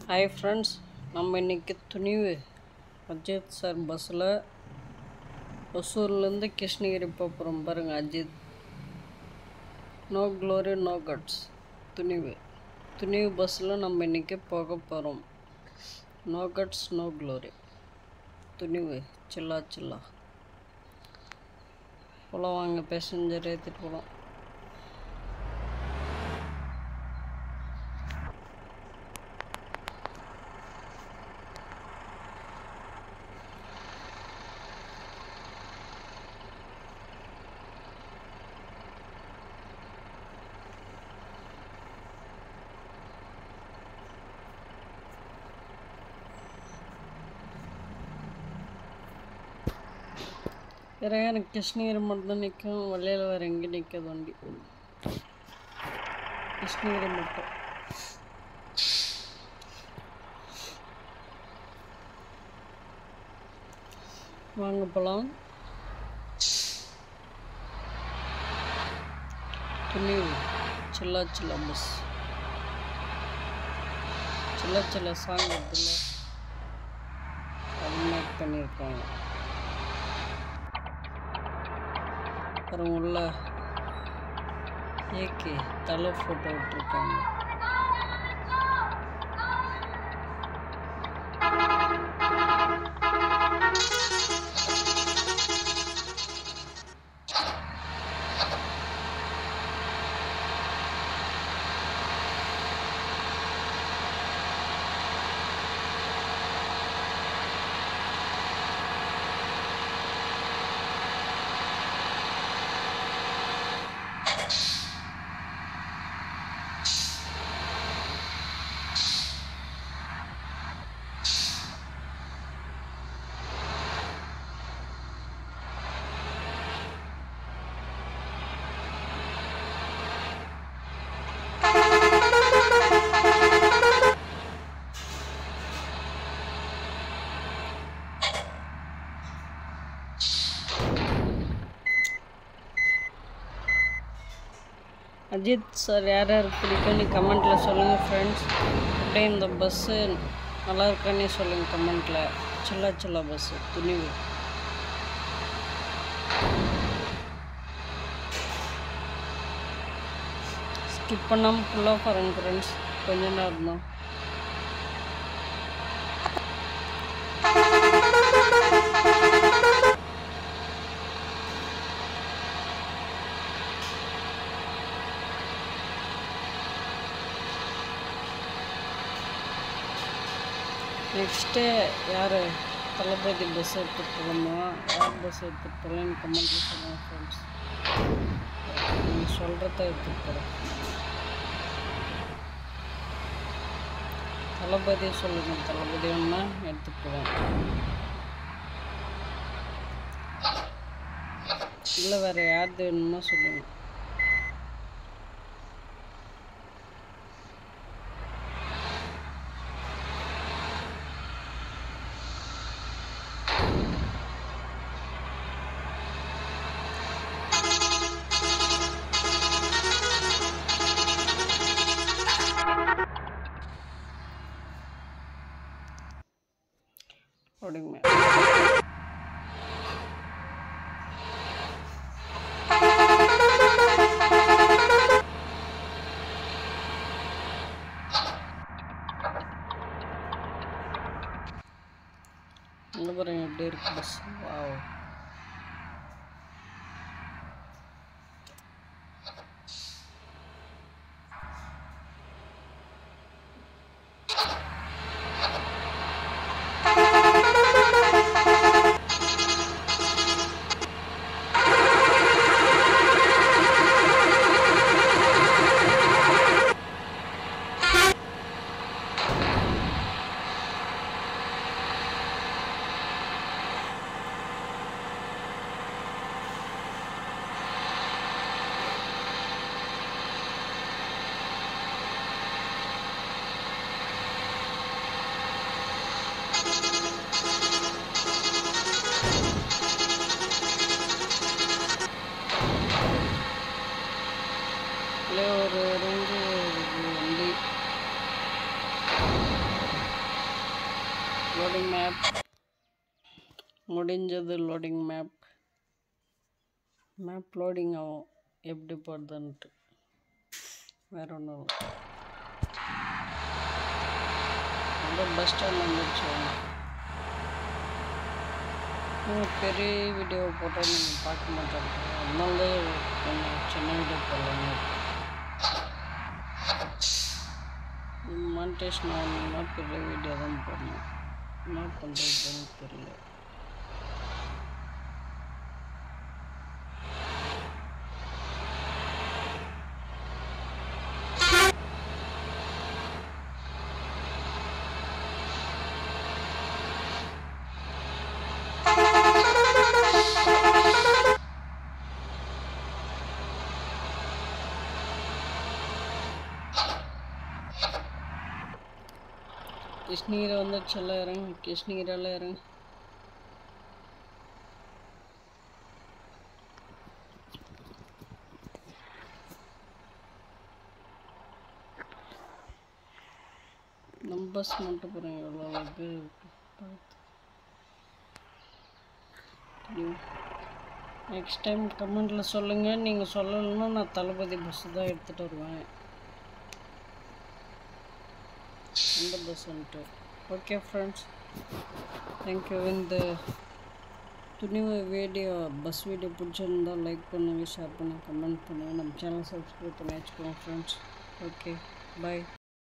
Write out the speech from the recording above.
hi friends நம்ம இன்றைக்கி துணிவு Ajith sir பஸ்ஸில் ஒசூர்லேருந்து கிருஷ்ணகிரி போகிறோம் பாருங்கள் Ajith no glory no guts Thunivu Thunivu பஸ்ஸில் நம்ம இன்றைக்கி போக போகிறோம் no guts no glory Thunivu Chilla Chilla போகலாம் வாங்க பேசஞ்சர் ஏற்றிட்டு போகலாம் வேறு எனக்கு கிருஷ்ணகிரி மட்டும் தான் நிற்கும் வழியில் வேறு எங்கேயும் நிற்காது வண்டி கிருஷ்ணகிரி மட்டும் வாங்க போகலாம் துணிவு சில்லா சில்லா பஸ் சில்லா சில்லா சாங் இருக்குல்ல அது மேக் பண்ணியிருக்காங்க அப்புறம் உள்ள ஏகே தலை ஃபோட்டோ விட்டுருக்காங்க அஜித் சார் யார் யாருக்கு பிடிக்கும்னு கமெண்ட்டில் சொல்லுங்கள் ஃப்ரெண்ட்ஸ் அப்படியே இந்த பஸ்ஸு நல்லா இருக்கானே சொல்லுங்கள் கமெண்ட்டில் சில்லா சில்லா பஸ்ஸு துணிவு ஸ்கிப் பண்ணாமல் ஃபுல்லாக பாருங்கள் ஃப்ரெண்ட்ஸ் கொஞ்ச நேரம் தான் நெக்ஸ்ட்டு யார் தளபதி பஸ் எடுத்துகிட்டு போகணுமா யார் பஸ் எடுத்துகிட்டு போகலன்னு கமெண்ட்டில் சொல்லுங்கள் ஃப்ரெண்ட்ஸ் நீங்கள் சொல்கிறத எடுத்துகிட்டு போகிறேன் தளபதி சொல்லுங்கள் தளபதி ஒன்றா எடுத்துகிட்டு போவேன் இல்லை வேறு யார் வேணுமோ சொல்லுங்கள் அப்படிங்க இங்கே பாருங்க எப்படி இருக்கு பஸ் வாவ் லோடிங் மேப் முடிஞ்சது லோடிங் மேப் மேப் லோடிங் ஆகும் எப்படி போகிறதுன்ட்டு வேற ஒன்றும் ரொம்ப பஸ் ஸ்டாண்ட் வந்துடுச்சு நீங்கள் பெரிய வீடியோ போட்டால் நீங்கள் பார்க்க மாட்டாங்க அதனால தான் கொஞ்சம் சின்ன வீடியோ போடலான்னு மானிட்டேஷன் ஆகணும்னா பெரிய வீடியோ தான் போடணும் என்ன பண்ணுறதுன்னு தெரியல கிருஷ்ணகிரி வந்துடுச்செல்லாம் இறங்கு கிருஷ்ணகிரியில் இறங்கு நம்ம பஸ் மட்டும் போகிறேன் எவ்வளோ பேர் இருக்கு பார்த்து நெக்ஸ்ட் டைம் கமெண்டில் சொல்லுங்கள் நீங்கள் சொல்லலைன்னா நான் தளபதி பஸ்ஸு தான் எடுத்துகிட்டு வருவேன் அந்த பஸ்ஸுன்ட்டு ஓகே ஃப்ரெண்ட்ஸ் தேங்க்யூ இந்த துணிவு வீடியோ பஸ் வீடியோ பிடிச்சிருந்தா லைக் பண்ணுங்கள் ஷேர் பண்ணுங்கள் கமெண்ட் பண்ணுங்கள் நம்ம சேனல் சப்ஸ்கிரைப் பண்ணி வச்சுக்கோங்க ஃப்ரெண்ட்ஸ் ஓகே பாய்